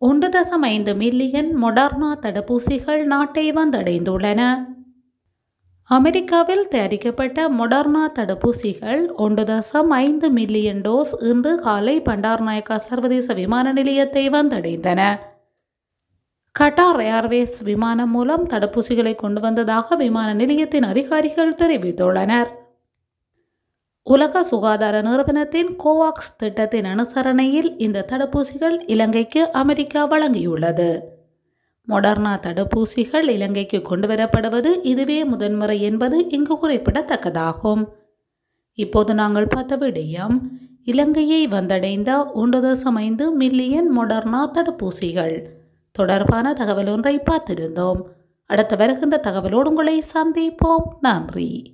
ஒன்று தசம் ஐந்து மில்லியன் மொடர்னா தடுப்பூசிகள் நாட்டை வந்தடைந்துள்ளன அமெரிக்காவில் தயாரிக்கப்பட்ட மொடர்னா தடுப்பூசிகள் ஒன்று தசம் ஐந்து மில்லியன் டோஸ் இன்று காலை பண்டார்நாயக்கா சர்வதேச விமான நிலையத்தை வந்தடைந்தன கட்டார் ஏர்வேஸ் விமானம் மூலம் தடுப்பூசிகளை கொண்டு வந்ததாக விமான நிலையத்தின் அதிகாரிகள் தெரிவித்துள்ளனர் உலக சுகாதார நிறுவனத்தின் கோவாக்ஸ் திட்டத்தின் அனுசரணையில் இந்த தடுப்பூசிகள் இலங்கைக்கு அமெரிக்கா வழங்கியுள்ளது மொடர்னா தடுப்பூசிகள் இலங்கைக்கு கொண்டுவரப்படுவது இதுவே முதன்முறை என்பது இங்கு குறிப்பிடத்தக்கதாகும் இப்போது நாங்கள் பார்த்த விடயம் இலங்கையை வந்தடைந்த ஒன்று தசம் ஐந்து மில்லியன் மொடர்னா தடுப்பூசிகள் தொடர்பான தகவல் ஒன்றை பார்த்திருந்தோம் அடுத்து வருகின்ற தகவலோடு உங்களை சந்திப்போம் நன்றி